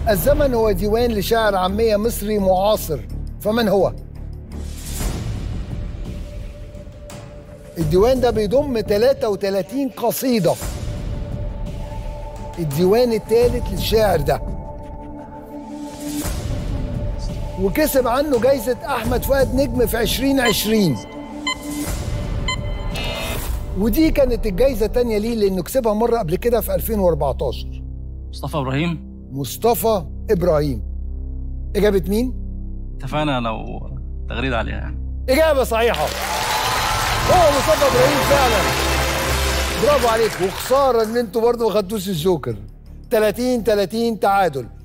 الزمن هو ديوان لشاعر عامية مصري معاصر فمن هو؟ الديوان ده بيضم 33 قصيدة الديوان الثالث للشاعر ده وكسب عنه جايزة أحمد فؤاد نجم في 2020 ودي كانت الجايزة التانية ليه لأنه كسبها مرة قبل كده في 2014 مصطفى ابراهيم مصطفى إبراهيم إجابة مين؟ اتفقنا لو تغريد عليها يعني إجابة صحيحة هو مصطفى إبراهيم فعلا برافو عليك وخسارة إن أنتوا برضه ما خدتوش الجوكر 30 30 تعادل